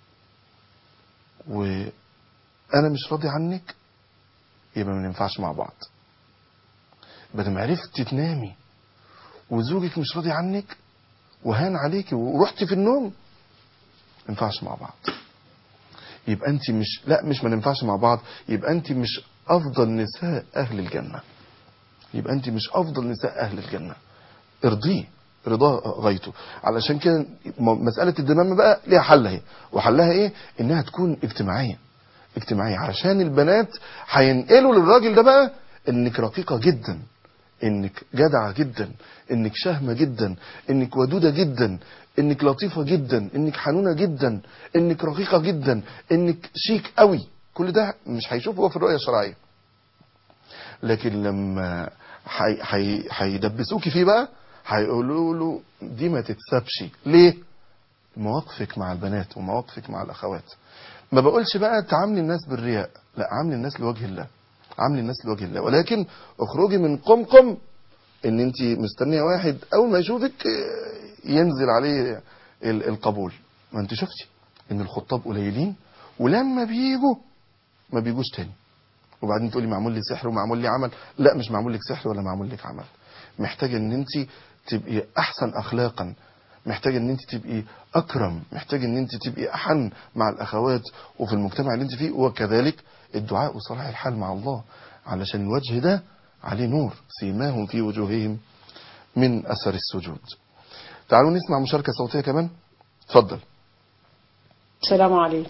[SPEAKER 2] وأنا مش راضي عنك يبقى ما ننفعش مع بعض بدل ما عرفتي تنامي وزوجك مش راضي عنك وهان عليكي ورحتي في النوم ما ينفعش مع بعض يبقى انت مش لا مش ما ننفعش مع بعض يبقى انت مش افضل نساء اهل الجنة يبقى انت مش افضل نساء اهل الجنة ارضيه رضاه غايته علشان كده م- مسألة الدمامة بقى ليها حل اهي وحلها ايه انها تكون اجتماعية اجتماعية علشان البنات هينقلوا للراجل ده بقى انك رقيقة جدا انك جدعة جدا انك شهمة جدا انك ودودة جدا انك لطيفة جدا انك حنونة جدا انك رقيقة جدا انك شيك قوي كل ده مش هيشوفه هو في الرؤية الشرعية لكن لما هي- هي- هيدبسوكي فيه بقى هيقولوا له دي ما تتسابش ليه مواقفك مع البنات ومواقفك مع الاخوات ما بقولش بقى تعاملي الناس بالرياء لا عاملي الناس لوجه الله عاملي الناس لوجه الله ولكن اخرجي من قمقم ان انت مستنيه واحد اول ما يشوفك آه، ينزل عليه ال- القبول ما انت شفتي ان الخطاب قليلين ولما بيجوا ما بيجوش تاني وبعدين تقولي معمول لي سحر ومعمول لي عمل لا مش معمول لك سحر ولا معمول لك عمل محتاجه ان انت تبقي احسن اخلاقا محتاجه ان انت تبقي اكرم محتاجه ان انت تبقي احن مع الاخوات وفي المجتمع اللي انت فيه وكذلك الدعاء وصلاح الحال مع الله علشان الوجه ده عليه نور سيماهم في وجوههم من اثر السجود تعالوا نسمع مشاركه صوتيه كمان اتفضل
[SPEAKER 7] السلام عليكم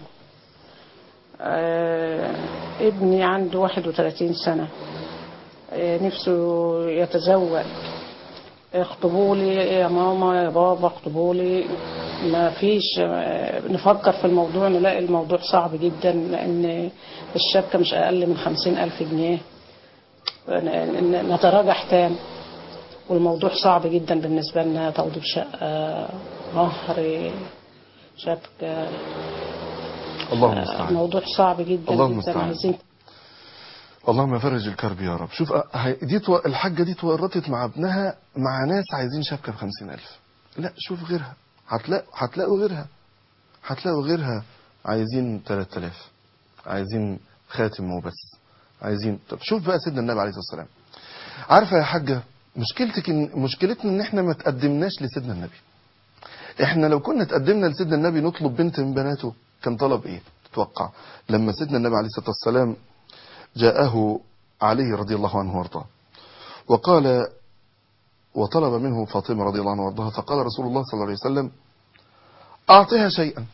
[SPEAKER 7] آه ابني عنده 31 سنة آه نفسه يتزوج اخطبوا لي يا ماما يا بابا اخطبوا لي ما فيش آه نفكر في الموضوع نلاقي الموضوع صعب جدا لأن الشبكة مش أقل من خمسين ألف جنيه ن- ن- نتراجع تام والموضوع صعب جدا بالنسبة لنا توضيب شقة مهر شبكة
[SPEAKER 2] اللهم المستعان
[SPEAKER 7] موضوع صعب جدا
[SPEAKER 2] الله
[SPEAKER 7] جدا
[SPEAKER 2] المستعان.
[SPEAKER 7] عايزين
[SPEAKER 2] اللهم فرج الكرب يا رب شوف أه، هي- دي تو... الحاجة دي تورطت مع ابنها مع ناس عايزين شبكة بخمسين ألف لا شوف غيرها هتلاقوا هتلاقوا غيرها هتلاقوا غيرها عايزين تلات آلاف عايزين خاتم وبس عايزين طب شوف بقى سيدنا النبي عليه الصلاة والسلام عارفة يا حاجة مشكلتك إن... مشكلتنا ان احنا ما تقدمناش لسيدنا النبي احنا لو كنا تقدمنا لسيدنا النبي نطلب بنت من بناته كان طلب ايه تتوقع لما سيدنا النبي عليه الصلاة والسلام جاءه علي رضي الله عنه وارضاه وقال وطلب منه فاطمة رضي الله عنها وارضاها فقال رسول الله صلى الله عليه وسلم أعطها شيئا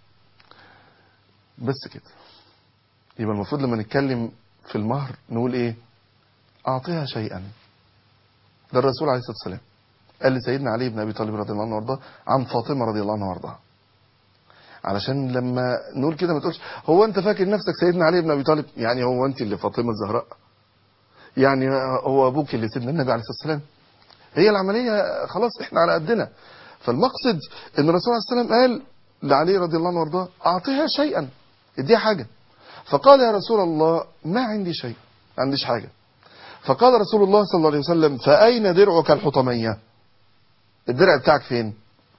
[SPEAKER 2] بس كده يبقى المفروض لما نتكلم في المهر نقول ايه أعطها شيئا ده الرسول عليه الصلاة والسلام قال لسيدنا علي بن ابي طالب رضي الله عنه وارضاه عن فاطمه رضي الله عنها وارضاها علشان لما نقول كده ما تقولش هو انت فاكر نفسك سيدنا علي بن ابي طالب يعني هو انت اللي فاطمه الزهراء يعني هو ابوك اللي سيدنا النبي عليه الصلاه والسلام هي العمليه خلاص احنا على قدنا فالمقصد ان الرسول عليه الصلاه والسلام قال لعلي رضي الله عنه وارضاه اعطيها شيئا اديها حاجه فقال يا رسول الله ما عندي شيء ما عنديش حاجه فقال رسول الله صلى الله عليه وسلم فاين درعك الحطميه الدرع بتاعك فين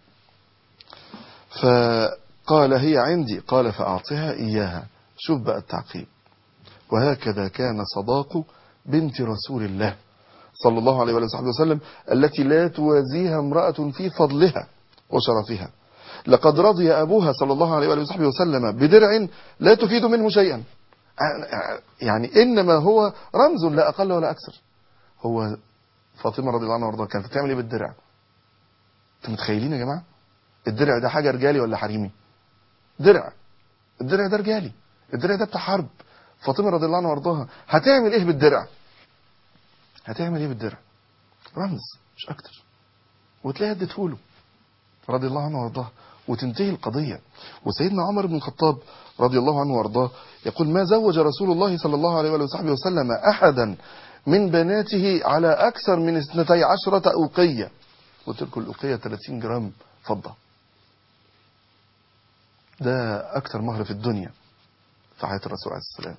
[SPEAKER 2] فقال هي عندي قال فأعطها إياها شوف بقى التعقيب وهكذا كان صداق بنت رسول الله صلى الله عليه وآله وسلم التي لا توازيها امرأة في فضلها وشرفها لقد رضي أبوها صلى الله عليه وآله وصحبه وسلم بدرع لا تفيد منه شيئا يعني إنما هو رمز لا أقل ولا أكثر هو فاطمة رضي الله عنها وارضاها كانت بتعمل إيه بالدرع انتوا متخيلين يا جماعة الدرع ده حاجة رجالي ولا حريمي درع الدرع ده رجالي الدرع ده بتاع حرب فاطمة رضي الله عنها وارضاها هتعمل ايه بالدرع هتعمل ايه بالدرع رمز مش اكتر وتلاقيها اديته له رضي الله عنه وارضاه وتنتهي القضية وسيدنا عمر بن الخطاب رضي الله عنه وارضاه يقول ما زوج رسول الله صلى الله عليه وصحبه وسلم أحدا من بناته على أكثر من اثنتي عشرة أوقية قلت لكم الأوقية 30 جرام فضة ده أكثر مهر في الدنيا في حياة الرسول عليه السلام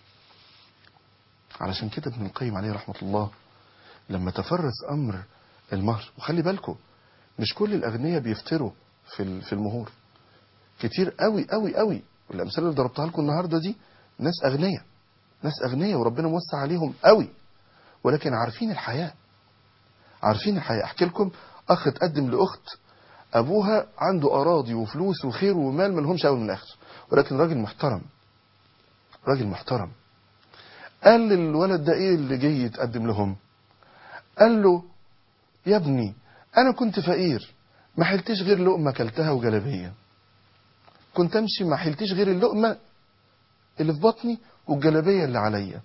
[SPEAKER 2] علشان كده ابن القيم عليه رحمة الله لما تفرس أمر المهر وخلي بالكم مش كل الأغنياء بيفتروا في في المهور كتير قوي قوي قوي والأمثلة اللي ضربتها لكم النهاردة دي ناس أغنياء ناس أغنياء وربنا موسع عليهم قوي ولكن عارفين الحياة عارفين الحياة أحكي لكم أخ تقدم لأخت أبوها عنده أراضي وفلوس وخير ومال ما لهمش أول من الآخر ولكن راجل محترم راجل محترم قال للولد ده إيه اللي جاي يتقدم لهم قال له يا ابني أنا كنت فقير ما حلتش غير لقمة كلتها وجلبية كنت أمشي ما حلتش غير اللقمة اللي في بطني والجلبية اللي عليا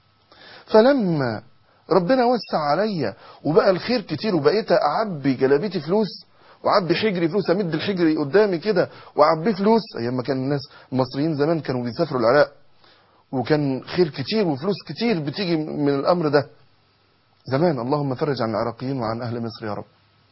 [SPEAKER 2] فلما ربنا وسع عليا وبقى الخير كتير وبقيت أعبي جلابيتي فلوس وأعبي حجري فلوس أمد الحجري قدامي كده وأعبيه فلوس أيام ما كان الناس المصريين زمان كانوا بيسافروا العراق وكان خير كتير وفلوس كتير بتيجي من الأمر ده زمان اللهم فرج عن العراقيين وعن أهل مصر يا رب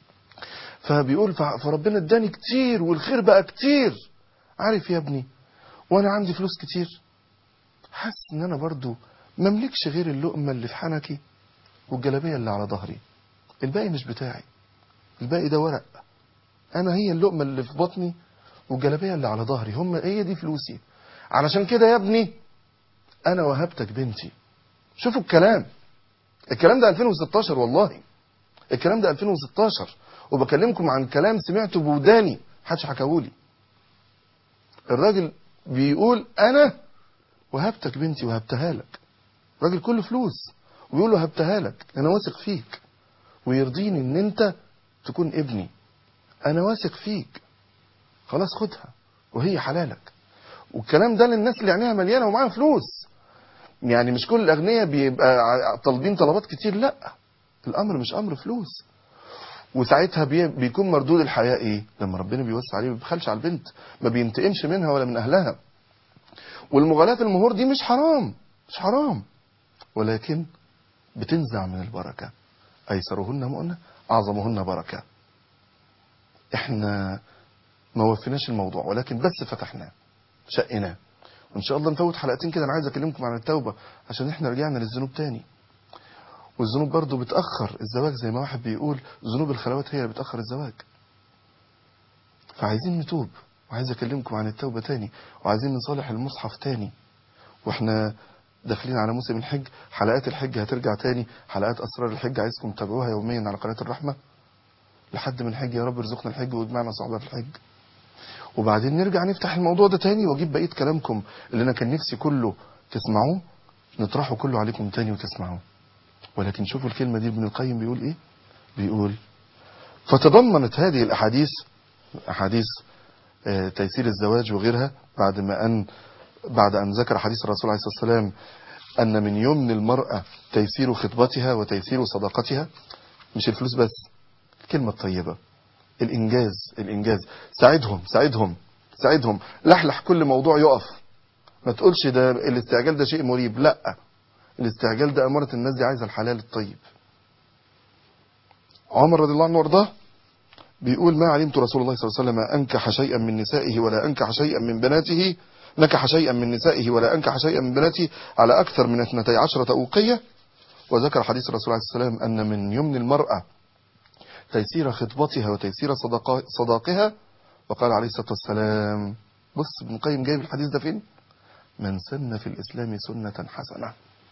[SPEAKER 2] فبيقول فربنا اداني كتير والخير بقى كتير عارف يا ابني وانا عندي فلوس كتير حاسس ان انا برضو مملكش غير اللقمة اللي في حنكي والجلابية اللي على ظهري الباقي مش بتاعي الباقي ده ورق انا هي اللقمة اللي في بطني والجلابية اللي على ظهري هم هي دي فلوسي علشان كده يا ابني انا وهبتك بنتي شوفوا الكلام الكلام ده 2016 والله الكلام ده 2016 وبكلمكم عن كلام سمعته بوداني محدش حكاهولي الراجل بيقول انا وهبتك بنتي وهبتها لك راجل كله فلوس ويقول له هبتها لك انا واثق فيك ويرضيني ان انت تكون ابني انا واثق فيك خلاص خدها وهي حلالك والكلام ده للناس اللي عينيها مليانه ومعاها فلوس يعني مش كل الاغنياء بيبقى طالبين طلبات كتير لا الامر مش امر فلوس وساعتها بي بيكون مردود الحياة ايه لما ربنا بيوسع عليه ما بيبخلش على البنت ما بينتقمش منها ولا من اهلها والمغالاة المهور دي مش حرام مش حرام ولكن بتنزع من البركة ايسرهن مؤنة اعظمهن بركة احنا ما وفيناش الموضوع ولكن بس فتحناه شقناه وان شاء الله نفوت حلقتين كده انا عايز اكلمكم عن التوبة عشان احنا رجعنا للذنوب تاني والذنوب برضه بتأخر الزواج زي ما واحد بيقول ذنوب الخلوات هي اللي بتأخر الزواج فعايزين نتوب وعايز اكلمكم عن التوبة تاني وعايزين نصالح المصحف تاني واحنا داخلين على موسم الحج حلقات الحج هترجع تاني حلقات اسرار الحج عايزكم تتابعوها يوميا على قناة الرحمة لحد من الحج يا رب ارزقنا الحج واجمعنا صعبة في الحج وبعدين نرجع نفتح الموضوع ده تاني واجيب بقية كلامكم اللي انا كان نفسي كله تسمعوه نطرحه كله عليكم تاني وتسمعوه ولكن شوفوا الكلمة دي ابن القيم بيقول ايه بيقول فتضمنت هذه الاحاديث احاديث آه تيسير الزواج وغيرها بعد ما ان بعد ان ذكر حديث الرسول عليه الصلاة والسلام ان من يمن المرأة تيسير خطبتها وتيسير صداقتها مش الفلوس بس الكلمة الطيبة الإنجاز الإنجاز ساعدهم ساعدهم ساعدهم لحلح كل موضوع يقف ما تقولش ده الاستعجال ده شيء مريب لا الاستعجال ده أمارة الناس دي عايزة الحلال الطيب عمر رضي الله عنه وارضاه بيقول ما علمت رسول الله صلى الله عليه وسلم أنكح شيئا من نسائه ولا أنكح شيئا من بناته نكح شيئا من نسائه ولا أنكح شيئا من بناته على أكثر من اثنتي عشرة أوقية وذكر حديث الرسول عليه السلام أن من يمن المرأة تيسير خطبتها وتيسير صداقا- صداقها وقال عليه الصلاة والسلام بص ابن القيم جايب الحديث ده فين من سن في الإسلام سنة حسنة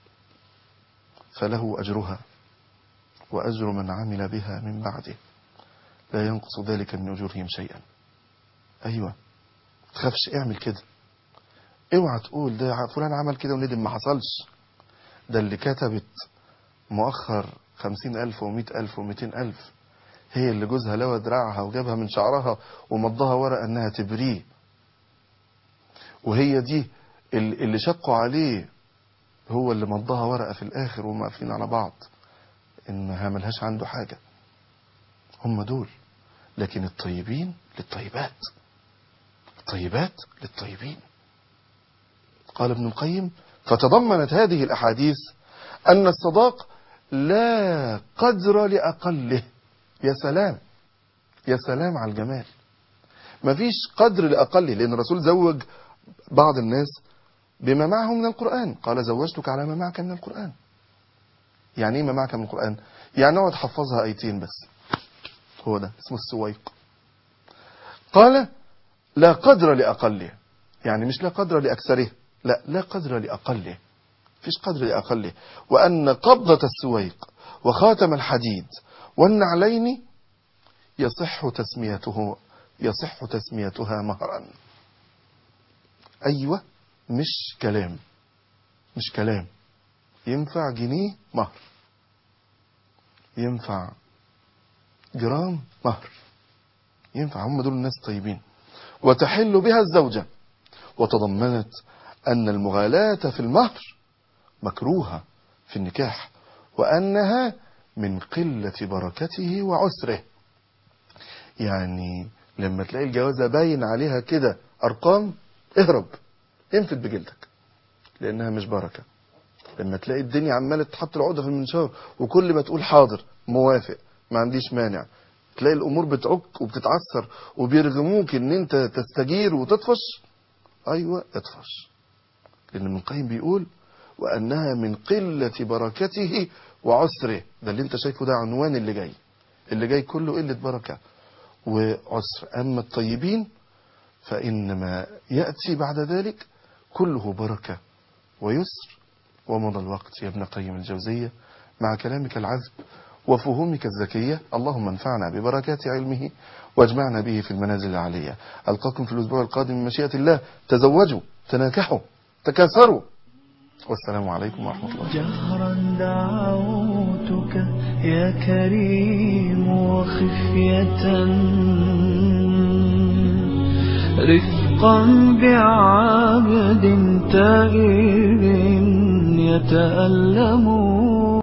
[SPEAKER 2] فله أجرها وأجر من عمل بها من بعده لا ينقص ذلك من أجورهم شيئا أيوة تخافش اعمل كده اوعى تقول ده فلان عمل كده وندم ما حصلش ده اللي كتبت مؤخر خمسين ألف ومئة ألف ومئتين ألف هي اللي جوزها لوى دراعها وجابها من شعرها ومضها ورقة انها تبريه وهي دي ال- اللي شقوا عليه هو اللي مضها ورقة في الآخر وهم قافلين على بعض إنها ملهاش عنده حاجة هم دول لكن الطيبين للطيبات الطيبات للطيبين قال ابن القيم فتضمنت هذه الأحاديث أن الصداق لا قدر لأقله يا سلام يا سلام على الجمال مفيش قدر لأقله لأن الرسول زوج بعض الناس بما معه من القرآن قال زوجتك على ما معك من القرآن يعني ايه ما معك من القرآن يعني اقعد حفظها ايتين بس هو ده اسمه السويق قال لا قدر لأقله يعني مش لا قدر لأكثره لا لا قدر لأقله فيش قدر لأقله وأن قبضة السويق وخاتم الحديد والنعلين يصح تسميته يصح تسميتها مهرا أيوة مش كلام مش كلام ينفع جنيه مهر ينفع جرام مهر ينفع هم دول الناس طيبين وتحل بها الزوجة وتضمنت أن المغالاة في المهر مكروهة في النكاح وأنها من قلة بركته وعسره يعني لما تلاقي الجوازة باين عليها كده أرقام اهرب انفد بجلدك لأنها مش بركة لما تلاقي الدنيا عمالة تحط العقدة في المنشار وكل ما تقول حاضر موافق ما عنديش مانع تلاقي الأمور بتعك وبتتعثر وبيرغموك ان انت تستجير وتطفش ايوه اطفش لان ابن القيم بيقول وانها من قلة بركته وعسره ده اللي انت شايفه ده عنوان اللي جاي اللي جاي كله قلة بركة وعسر اما الطيبين فانما يأتي بعد ذلك كله بركة ويسر ومضى الوقت يا ابن قيم الجوزية مع كلامك العذب وفهومك الذكية اللهم انفعنا ببركات علمه واجمعنا به في المنازل العالية ألقاكم في الأسبوع القادم من مشيئة الله تزوجوا تناكحوا تكاثروا والسلام عليكم ورحمة الله
[SPEAKER 1] جهرا دعوتك يا كريم وخفية رفقا بعبد تائب يتألم